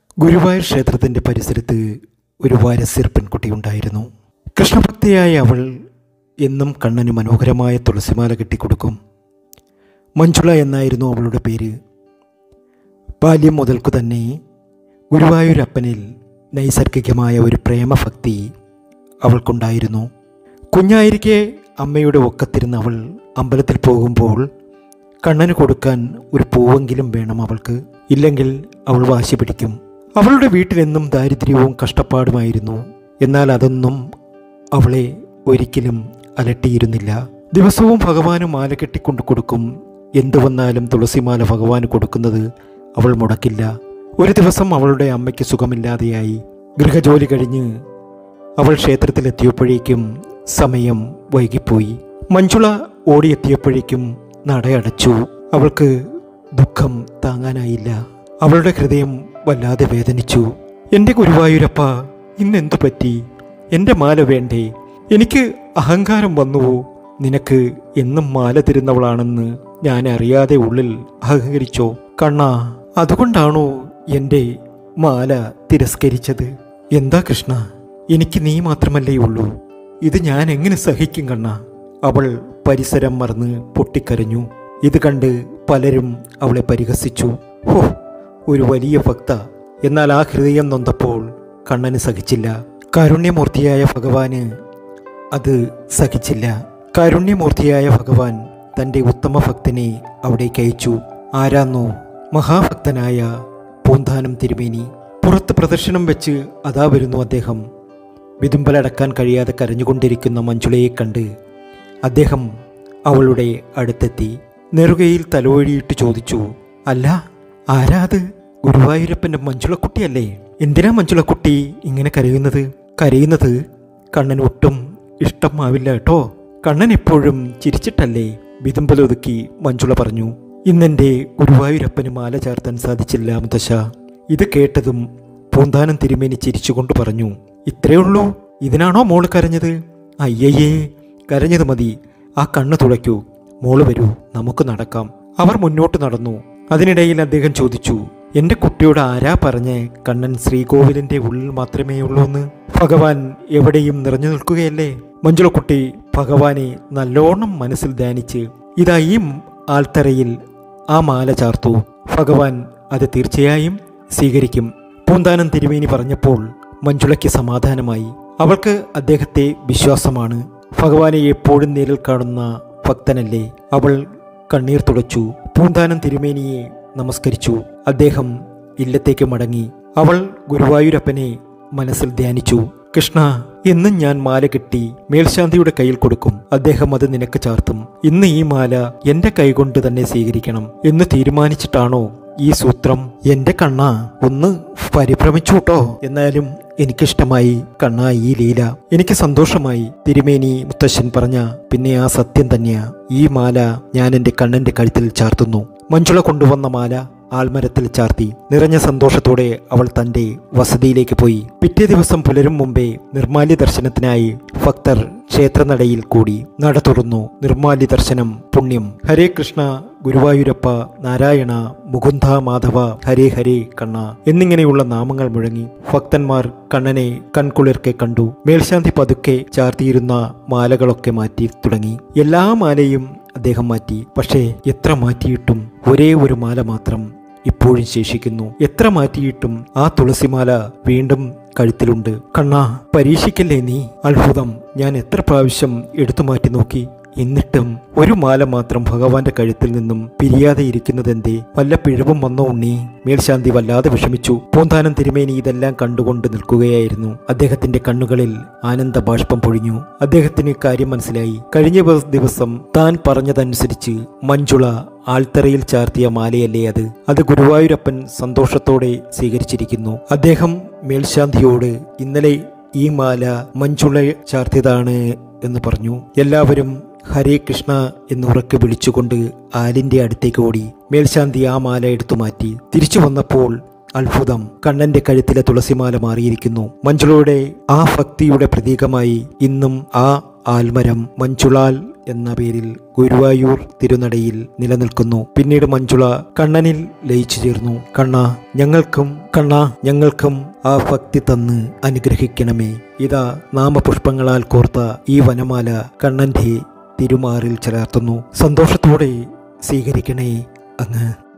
ഗുരുവായൂർ ക്ഷേത്രത്തിൻ്റെ പരിസരത്ത് ഒരു വാരസ്യർ പെൺകുട്ടിയുണ്ടായിരുന്നു കൃഷ്ണഭക്തിയായ അവൾ എന്നും കണ്ണന് മനോഹരമായ തുളസിമാല കെട്ടിക്കൊടുക്കും മഞ്ജുള എന്നായിരുന്നു അവളുടെ പേര് ബാല്യം മുതൽക്കു തന്നെ ഗുരുവായൂരപ്പനിൽ നൈസർഗികമായ ഒരു പ്രേമഭക്തി അവൾക്കുണ്ടായിരുന്നു കുഞ്ഞായിരിക്കെ അമ്മയുടെ ഒക്കത്തിരുന്ന് അവൾ അമ്പലത്തിൽ പോകുമ്പോൾ കണ്ണന് കൊടുക്കാൻ ഒരു പൂവെങ്കിലും വേണം അവൾക്ക് ഇല്ലെങ്കിൽ അവൾ വാശി പിടിക്കും അവളുടെ വീട്ടിലെന്നും ദാരിദ്ര്യവും കഷ്ടപ്പാടുമായിരുന്നു എന്നാൽ അതൊന്നും അവളെ ഒരിക്കലും അലട്ടിയിരുന്നില്ല ദിവസവും ഭഗവാന് മാല കെട്ടിക്കൊണ്ടു കൊടുക്കും എന്തു വന്നാലും തുളസിമാല ഭഗവാന് കൊടുക്കുന്നത് അവൾ മുടക്കില്ല ഒരു ദിവസം അവളുടെ അമ്മയ്ക്ക് സുഖമില്ലാതെയായി ഗൃഹജോലി കഴിഞ്ഞ് അവൾ ക്ഷേത്രത്തിലെത്തിയപ്പോഴേക്കും സമയം വൈകിപ്പോയി മഞ്ജുള ഓടിയെത്തിയപ്പോഴേക്കും നടയടച്ചു അവൾക്ക് ദുഃഖം താങ്ങാനായില്ല അവളുടെ ഹൃദയം വല്ലാതെ വേദനിച്ചു എൻ്റെ ഗുരുവായൂരപ്പ ഇന്നെന്തു പറ്റി എൻ്റെ മാല വേണ്ടേ എനിക്ക് അഹങ്കാരം വന്നുവോ നിനക്ക് എന്നും മാല തരുന്നവളാണെന്ന് ഞാൻ അറിയാതെ ഉള്ളിൽ അഹങ്കരിച്ചോ കണ്ണാ അതുകൊണ്ടാണോ എൻ്റെ മാല തിരസ്കരിച്ചത് എന്താ കൃഷ്ണ എനിക്ക് നീ മാത്രമല്ലേ ഉള്ളൂ ഇത് ഞാൻ എങ്ങനെ സഹിക്കും കണ്ണ അവൾ പരിസരം മറന്ന് പൊട്ടിക്കരഞ്ഞു ഇത് കണ്ട് പലരും അവളെ പരിഹസിച്ചു ഹോ ഒരു വലിയ ഭക്ത എന്നാൽ ആ ഹൃദയം നൊന്തപ്പോൾ കണ്ണന് സഹിച്ചില്ല കാരുണ്യമൂർത്തിയായ ഭഗവാന് അത് സഹിച്ചില്ല കാരുണ്യമൂർത്തിയായ ഭഗവാൻ തൻ്റെ ഉത്തമ ഭക്തനെ അവിടേക്ക് അയച്ചു ആരാന്നോ മഹാഭക്തനായ പൂന്താനം തിരുമേനി പുറത്ത് പ്രദർശനം വെച്ച് അതാ വരുന്നു അദ്ദേഹം വിതുമ്പലടക്കാൻ കഴിയാതെ കരഞ്ഞുകൊണ്ടിരിക്കുന്ന മഞ്ജുളയെ കണ്ട് അദ്ദേഹം അവളുടെ അടുത്തെത്തി നെറുകയിൽ തലോഴിയിട്ട് ചോദിച്ചു അല്ല ആരാ അത് ഗുരുവായൂരപ്പൻ്റെ മഞ്ജുളക്കുട്ടിയല്ലേ എന്തിനാ മഞ്ജുളക്കുട്ടി ഇങ്ങനെ കരയുന്നത് കരയുന്നത് കണ്ണൻ ഒട്ടും ഇഷ്ടമാവില്ല കേട്ടോ കണ്ണൻ എപ്പോഴും ചിരിച്ചിട്ടല്ലേ വിതുമ്പലൊതുക്കി മഞ്ജുള പറഞ്ഞു ഇന്നെൻ്റെ ഗുരുവായൂരപ്പന് മാല ചാർത്താൻ സാധിച്ചില്ല മുത്തശ്ശ ഇത് കേട്ടതും പൂന്താനം തിരുമേനി ചിരിച്ചുകൊണ്ട് പറഞ്ഞു ഇത്രേ ഉള്ളൂ ഇതിനാണോ മോള് കരഞ്ഞത് അയ്യയ്യേ കരഞ്ഞത് മതി ആ കണ്ണ് തുളയ്ക്കൂ മോള് വരൂ നമുക്ക് നടക്കാം അവർ മുന്നോട്ട് നടന്നു അതിനിടയിൽ അദ്ദേഹം ചോദിച്ചു എന്റെ കുട്ടിയോട് ആരാ പറഞ്ഞ് കണ്ണൻ ശ്രീകോവിലിന്റെ ഉള്ളിൽ മാത്രമേ ഉള്ളൂ എന്ന് ഭഗവാൻ എവിടെയും നിറഞ്ഞു നിൽക്കുകയല്ലേ മഞ്ജുളക്കുട്ടി ഭഗവാനെ നല്ലോണം മനസ്സിൽ ധ്യാനിച്ച് ഇതാ ഈ ആൽത്തറയിൽ ആ മാല ചാർത്തു ഭഗവാൻ അത് തീർച്ചയായും സ്വീകരിക്കും പൂന്താനം തിരുമേനി പറഞ്ഞപ്പോൾ മഞ്ജുളയ്ക്ക് സമാധാനമായി അവൾക്ക് അദ്ദേഹത്തെ വിശ്വാസമാണ് ഭഗവാനെ എപ്പോഴും നേരിൽ കാണുന്ന ഭക്തനല്ലേ അവൾ കണ്ണീർ തുടച്ചു പൂന്താനം തിരുമേനിയെ നമസ്കരിച്ചു അദ്ദേഹം ഇല്ലത്തേക്ക് മടങ്ങി അവൾ ഗുരുവായൂരപ്പനെ മനസ്സിൽ ധ്യാനിച്ചു കൃഷ്ണ എന്നും ഞാൻ മാല കെട്ടി മേൽശാന്തിയുടെ കയ്യിൽ കൊടുക്കും അദ്ദേഹം അത് നിനക്ക് ചാർത്തും ഇന്ന് ഈ മാല എന്റെ കൈകൊണ്ട് തന്നെ സ്വീകരിക്കണം എന്ന് തീരുമാനിച്ചിട്ടാണോ ഈ സൂത്രം എന്റെ കണ്ണ ഒന്ന് പരിഭ്രമിച്ചു കേട്ടോ എന്നാലും എനിക്കിഷ്ടമായി കണ്ണ ഈ ലീല എനിക്ക് സന്തോഷമായി തിരുമേനി മുത്തശ്ശൻ പറഞ്ഞ പിന്നെ ആ സത്യം തന്നെയാ ഈ മാല ഞാൻ എൻ്റെ കണ്ണന്റെ കഴുത്തിൽ ചാർത്തുന്നു മഞ്ജുള കൊണ്ടുവന്ന മാല ആൽമരത്തിൽ ചാർത്തി നിറഞ്ഞ സന്തോഷത്തോടെ അവൾ തന്റെ വസതിയിലേക്ക് പോയി പിറ്റേ ദിവസം പുലരും മുമ്പേ നിർമാല്യ ദർശനത്തിനായി ഭക്തർ ക്ഷേത്രനടയിൽ കൂടി നട തുറന്നു നിർമാല്യ ദർശനം പുണ്യം ഹരേ കൃഷ്ണ ഗുരുവായൂരപ്പ നാരായണ മുകുന്ദ മാധവ ഹരേ ഹരേ കണ്ണ എന്നിങ്ങനെയുള്ള നാമങ്ങൾ മുഴങ്ങി ഭക്തന്മാർ കണ്ണനെ കൺകുളിർക്കെ കണ്ടു മേൽശാന്തി പതുക്കെ ചാർത്തിയിരുന്ന മാലകളൊക്കെ മാറ്റി തുടങ്ങി എല്ലാ മാലയും അദ്ദേഹം മാറ്റി പക്ഷേ എത്ര മാറ്റിയിട്ടും ഒരേ ഒരു മാല മാത്രം ഇപ്പോഴും ശേഷിക്കുന്നു എത്ര മാറ്റിയിട്ടും ആ തുളസിമാല വീണ്ടും കഴുത്തിലുണ്ട് കണ്ണാ പരീക്ഷിക്കല്ലേ നീ അത്ഭുതം ഞാൻ എത്ര പ്രാവശ്യം എടുത്തു മാറ്റി നോക്കി എന്നിട്ടും ഒരു മാല മാത്രം ഭഗവാന്റെ കഴുത്തിൽ നിന്നും പിരിയാതെ ഇരിക്കുന്നതെന്തേ വല്ല പിഴവും വന്നോ ഉണ്ണി മേൽശാന്തി വല്ലാതെ വിഷമിച്ചു പൂന്താനം തിരുമേനി ഇതെല്ലാം കണ്ടുകൊണ്ട് നിൽക്കുകയായിരുന്നു അദ്ദേഹത്തിന്റെ കണ്ണുകളിൽ ആനന്ദ ബാഷ്പം പൊഴിഞ്ഞു അദ്ദേഹത്തിന് കാര്യം മനസ്സിലായി കഴിഞ്ഞ ദിവ- ദിവസം താൻ പറഞ്ഞതനുസരിച്ച് മഞ്ജുള ആൽത്തറയിൽ ചാർത്തിയ മാലയല്ലേ അത് അത് ഗുരുവായൂരപ്പൻ സന്തോഷത്തോടെ സ്വീകരിച്ചിരിക്കുന്നു അദ്ദേഹം മേൽശാന്തിയോട് ഇന്നലെ ഈ മാല മഞ്ജുള ചാർത്തിയതാണ് എന്ന് പറഞ്ഞു എല്ലാവരും ഹരേ കൃഷ്ണ എന്നുറക്കെ വിളിച്ചുകൊണ്ട് ആലിന്റെ അടുത്തേക്ക് ഓടി മേൽശാന്തി ആ മാല എടുത്തു മാറ്റി തിരിച്ചു വന്നപ്പോൾ അത്ഭുതം കണ്ണന്റെ കഴുത്തിലെ തുളസിമാല മാറിയിരിക്കുന്നു മഞ്ജുളയുടെ ആ ഭക്തിയുടെ പ്രതീകമായി ഇന്നും ആ ആൽമരം മഞ്ജുളാൽ എന്ന പേരിൽ ഗുരുവായൂർ തിരുനടയിൽ നിലനിൽക്കുന്നു പിന്നീട് മഞ്ജുള കണ്ണനിൽ ലയിച്ചു ചേർന്നു കണ്ണ ഞങ്ങൾക്കും കണ്ണ ഞങ്ങൾക്കും ആ ഭക്തി തന്ന് അനുഗ്രഹിക്കണമേ ഇതാ നാമപുഷ്പങ്ങളാൽ കോർത്ത ഈ വനമാല കണ്ണന്റെ തിരുമാറിൽ ചേർത്തുന്നു സന്തോഷത്തോടെ സ്വീകരിക്കണേ അങ്ങ്